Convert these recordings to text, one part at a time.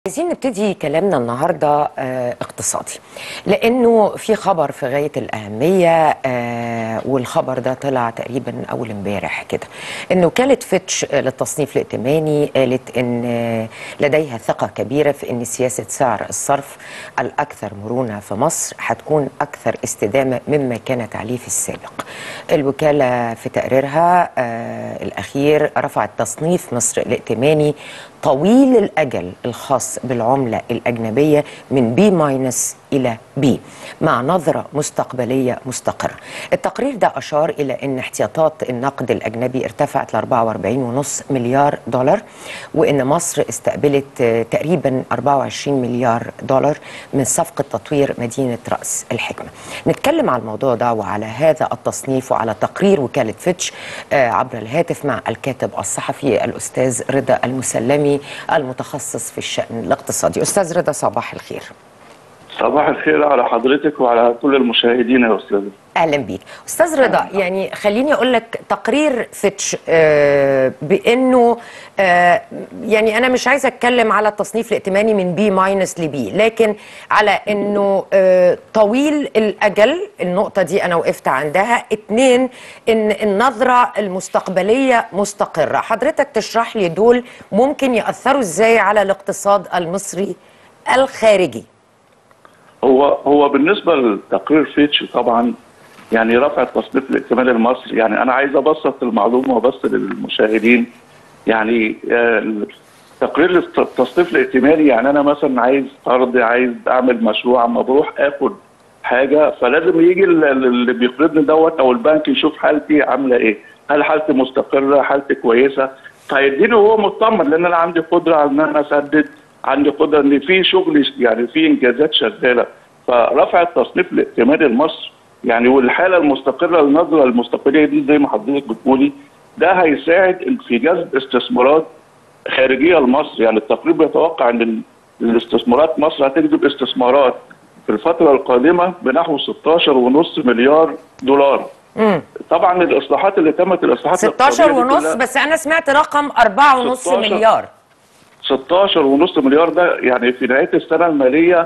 عايزين نبتدي كلامنا النهارده آه، اقتصادي لانه في خبر في غايه الاهميه آه، والخبر ده طلع تقريبا اول امبارح كده ان وكاله فيتش آه، للتصنيف الائتماني قالت ان آه، لديها ثقه كبيره في ان سياسه سعر الصرف الاكثر مرونه في مصر هتكون اكثر استدامه مما كانت عليه في السابق. الوكاله في تقريرها آه، الاخير رفعت تصنيف مصر الائتماني طويل الأجل الخاص بالعملة الأجنبية من بي ماينس إلى بي مع نظرة مستقبلية مستقرة التقرير ده أشار إلى أن احتياطات النقد الأجنبي ارتفعت ل 44.5 مليار دولار وأن مصر استقبلت آه، تقريبا 24 مليار دولار من صفقة تطوير مدينة رأس الحكمة نتكلم على الموضوع ده وعلى هذا التصنيف وعلى تقرير وكالة فيتش آه، عبر الهاتف مع الكاتب الصحفي الأستاذ رضا المسلمي المتخصص في الشأن الاقتصادي أستاذ رضا صباح الخير صباح الخير على حضرتك وعلى كل المشاهدين يا استاذ اهلا بيك استاذ رضا يعني خليني اقول لك تقرير فيتش آه بانه آه يعني انا مش عايزه اتكلم على التصنيف الائتماني من بي ماينس لبي لكن على انه آه طويل الاجل النقطه دي انا وقفت عندها اتنين ان النظره المستقبليه مستقره حضرتك تشرح لي دول ممكن ياثروا ازاي على الاقتصاد المصري الخارجي هو هو بالنسبه لتقرير فيتش طبعا يعني رفع التصنيف الائتماني المصري يعني انا عايز ابسط المعلومه بس للمشاهدين يعني آه، تقرير الت- التصنيف الائتماني يعني انا مثلا عايز قرض عايز اعمل مشروع اما بروح اخد حاجه فلازم يجي ال- ال- اللي بيقرضني دوت او البنك يشوف حالتي عامله ايه هل حالتي مستقره حالتي كويسه فيديني وهو مطمن لان انا عندي قدره على ان انا اسدد عندي قدره ان في شغل يعني في انجازات شغاله فرفع التصنيف الائتماني لمصر يعني والحاله المستقره النظره المستقبليه دي زي ما حضرتك بتقولي ده هيساعد في جذب استثمارات خارجيه لمصر يعني التقرير بيتوقع ان ال- الاستثمارات مصر هتجذب استثمارات في الفتره القادمه بنحو 16.5 مليار دولار امم طبعا الاصلاحات اللي تمت الاصلاحات 16 الاقتصادية دي ونص كلها- بس انا سمعت رقم 4 ونص 16 مليار 16 ونص مليار ده يعني في نهايه السنه الماليه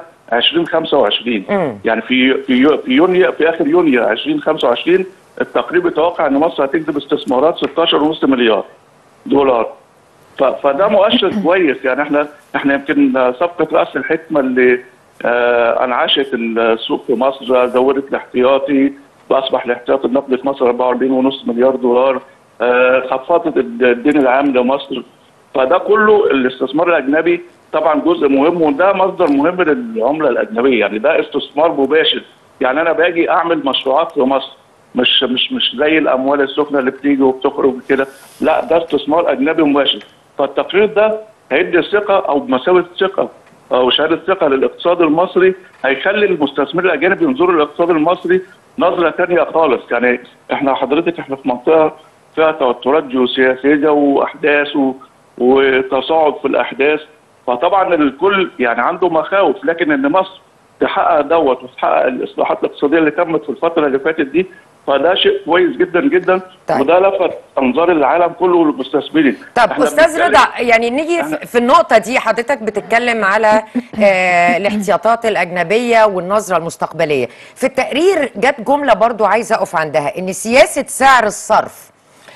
2025 مم. يعني في في يو- في يونيو في اخر يونيو 2025 التقرير بيتوقع ان مصر هتجذب استثمارات 16 ونص مليار دولار ف- فده مؤشر كويس يعني احنا احنا يمكن صفقه راس الحكمه اللي آه انعشت السوق في مصر زودت الاحتياطي واصبح الاحتياط النقدي في مصر 44.5 مليار دولار آه خفضت الدين العام لمصر فده كله الاستثمار الاجنبي طبعا جزء مهم وده مصدر مهم للعمله الاجنبيه يعني ده استثمار مباشر يعني انا باجي اعمل مشروعات في مصر مش مش مش زي الاموال السخنه اللي بتيجي وبتخرج كده لا ده استثمار اجنبي مباشر فالتقرير ده هيدي ثقه او بمثابه ثقه او شهاده ثقه للاقتصاد المصري هيخلي المستثمرين الاجانب ينظروا للاقتصاد المصري نظره ثانيه خالص يعني احنا حضرتك احنا في منطقه فيها توترات جيوسياسيه واحداث و- وتصاعد في الاحداث فطبعا الكل يعني عنده مخاوف لكن ان مصر تحقق دوت وتحقق الاصلاحات الاقتصاديه اللي تمت في الفتره اللي فاتت دي فده شيء كويس جدا جدا طيب. وده لفت انظار العالم كله والمستثمرين طب إحنا استاذ بنتكلم- رضا يعني نيجي في- في النقطه دي حضرتك بتتكلم على آه الاحتياطات الاجنبيه والنظره المستقبليه في التقرير جت جمله برضو عايزه اقف عندها ان سياسه سعر الصرف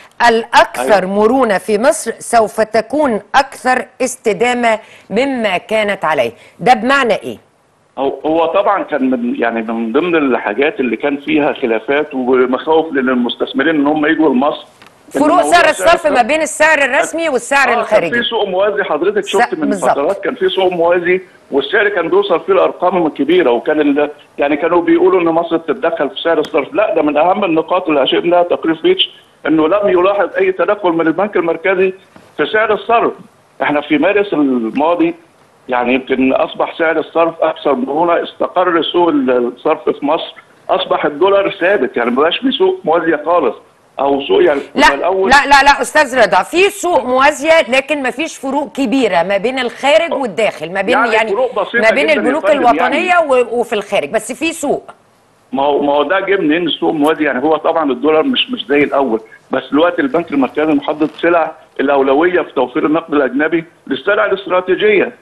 الاكثر أيوة. مرونه في مصر سوف تكون اكثر استدامه مما كانت عليه ده بمعنى ايه هو هو طبعا كان من يعني من ضمن الحاجات اللي كان فيها خلافات ومخاوف للمستثمرين ان هم يجوا لمصر إن فروق موضوع سعر الصرف ما بين السعر الرسمي والسعر آه، كان الخارجي في سوق موازي حضرتك شفت من بالظبط. فترات كان في سوق موازي والسعر كان بيوصل فيه الارقام الكبيره وكان ال... يعني كانوا بيقولوا ان مصر بتتدخل في سعر الصرف لا ده من اهم النقاط اللي اشير لها تقرير فيتش انه لم يلاحظ اي تدخل من البنك المركزي في سعر الصرف احنا في مارس الماضي يعني يمكن اصبح سعر الصرف اكثر مرونه استقر سوق الصرف في مصر اصبح الدولار ثابت يعني ما بقاش في سوق موازيه خالص او سوق يعني لا كنا الأول لا لا لا استاذ رضا في سوق موازيه لكن ما فيش فروق كبيره ما بين الخارج والداخل ما بين يعني يعني, فروق بسيطة ما بين جداً يا البنوك فندم الوطنيه يعني. و- وفي الخارج بس في سوق ما هو ما هو ده جه منين السوق الموازي يعني هو طبعا الدولار مش مش زي الاول بس دلوقتي البنك المركزي محدد سلع الاولويه في توفير النقد الاجنبي للسلع الاستراتيجيه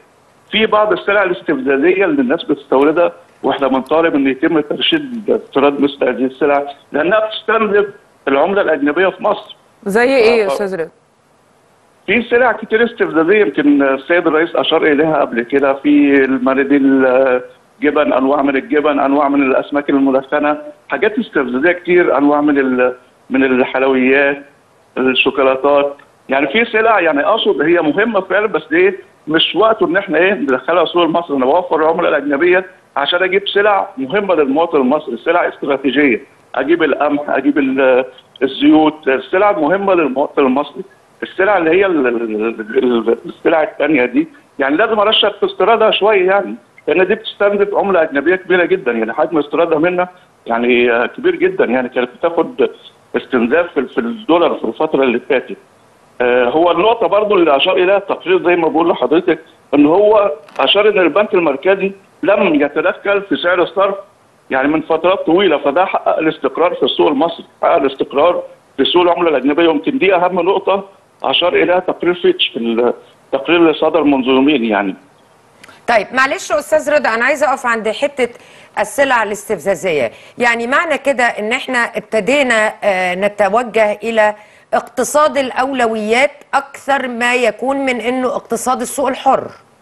في بعض السلع الاستفزازيه اللي الناس بتستوردها واحنا بنطالب ان يتم ترشيد استيراد مثل هذه السلع لانها بتستنزف العمله الاجنبيه في مصر. زي ايه يا آه. استاذ رضا في سلع كتير استفزازيه يمكن السيد الرئيس اشار اليها قبل كده في المناديل آه، جبن انواع من الجبن انواع من الاسماك المدخنه حاجات استفزازيه كتير انواع من ال- من الحلويات الشوكولاتات يعني في سلع يعني اقصد هي مهمه فعلا بس ايه مش وقته ان احنا ايه ندخلها سوق مصر انا بوفر العمله الاجنبيه عشان اجيب سلع مهمه للمواطن المصري سلع استراتيجيه اجيب القمح اجيب ال- الزيوت السلع المهمه للمواطن المصري السلع اللي هي ال- ال- ال- السلع الثانيه دي يعني لازم ارشد في استيرادها شويه يعني لان دي بتستنزف عمله اجنبيه كبيره جدا يعني حجم استيرادها منها يعني آه، كبير جدا يعني كانت بتاخد استنزاف في في الدولار في الفتره اللي فاتت آه، هو النقطة برضو اللي أشار إليها التقرير زي ما بقول لحضرتك إن هو أشار إن البنك المركزي لم يتدخل في سعر الصرف يعني من فترات طويلة فده حقق الاستقرار في السوق المصري حقق الاستقرار في سوق العملة الأجنبية يمكن دي أهم نقطة أشار إليها تقرير فيتش في التقرير اللي صدر منذ يومين يعني طيب معلش يا استاذ رضا انا عايزه اقف عند حته السلع الاستفزازيه يعني معنى كده ان احنا ابتدينا آه، نتوجه الى اقتصاد الاولويات اكثر ما يكون من انه اقتصاد السوق الحر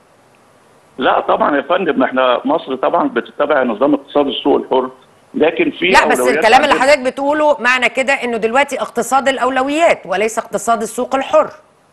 لا طبعا يا فندم احنا مصر طبعا بتتبع نظام اقتصاد السوق الحر لكن في لا بس أولويات الكلام اللي عندنا. حضرتك بتقوله معنى كده انه دلوقتي اقتصاد الاولويات وليس اقتصاد السوق الحر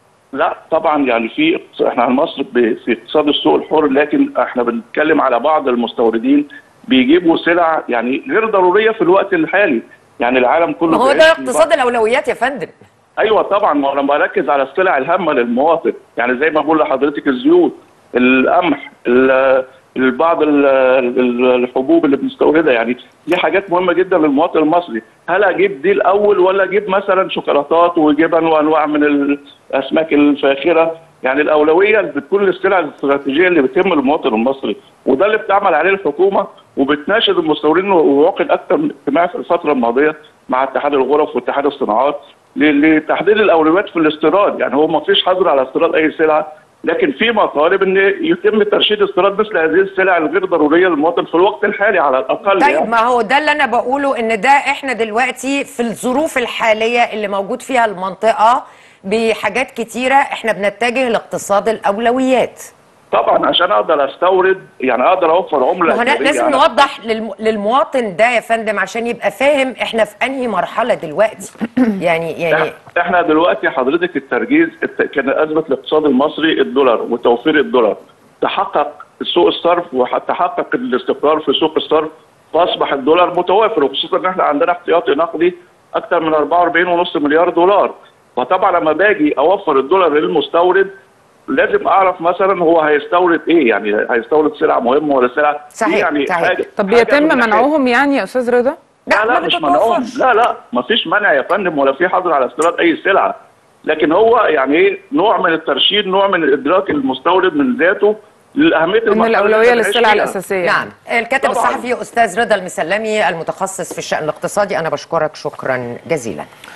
لا طبعا يعني في احنا عن مصر ب- في اقتصاد السوق الحر لكن احنا بنتكلم على بعض المستوردين بيجيبوا سلع يعني غير ضروريه في الوقت الحالي يعني العالم كله ما هو ده بيعيش في اقتصاد الاولويات يا فندم ايوه طبعا ما انا بركز على السلع الهامه للمواطن يعني زي ما بقول لحضرتك الزيوت القمح ال- البعض ال- ال- الحبوب اللي بنستوردها يعني دي حاجات مهمه جدا للمواطن المصري هل اجيب دي الاول ولا اجيب مثلا شوكولاتات وجبن وانواع من الاسماك الفاخره يعني الاولويه بتكون للسلع الاستراتيجيه اللي بتهم المواطن المصري وده اللي بتعمل عليه الحكومه وبتناشد المستوردين وعقد اكثر من اجتماع في الفتره الماضيه مع اتحاد الغرف واتحاد الصناعات ل- لتحديد الاولويات في الاستيراد يعني هو ما فيش حظر على استيراد اي سلعه لكن في مطالب ان يتم ترشيد استيراد مثل هذه السلع الغير ضروريه للمواطن في الوقت الحالي على الاقل طيب يعني. ما هو ده اللي انا بقوله ان ده احنا دلوقتي في الظروف الحاليه اللي موجود فيها المنطقه بحاجات كتيره احنا بنتجه لاقتصاد الاولويات طبعا عشان اقدر استورد يعني اقدر اوفر عمله ما هو أجنبية لازم على- نوضح للم... للمواطن ده يا فندم عشان يبقى فاهم احنا في انهي مرحله دلوقتي يعني يعني إح- احنا دلوقتي حضرتك التركيز الت- كان ازمه الاقتصاد المصري الدولار وتوفير الدولار تحقق سوق الصرف وتحقق الاستقرار في سوق الصرف فاصبح الدولار متوافر وخصوصا ان احنا عندنا احتياطي نقدي اكثر من 44.5 مليار دولار فطبعا لما باجي اوفر الدولار للمستورد لازم اعرف مثلا هو هيستورد ايه يعني هيستورد سلع مهمه ولا سلع دي صحيح، يعني صحيح. حاجه طب حاجة بيتم من ناحية- منعهم يعني يا استاذ رضا لا لا ما مش منعهم بتتوفرش. لا لا ما فيش منع يا فندم ولا في حظر على استيراد اي سلعه لكن هو يعني ايه نوع من الترشيد نوع من ادراك المستورد من ذاته لاهميه ان المرحلة اللي الاولويه إحنا بنعيش للسلع فيها. الاساسيه نعم الكاتب طبعاً. الصحفي استاذ رضا المسلمي المتخصص في الشان الاقتصادي انا بشكرك شكرا جزيلا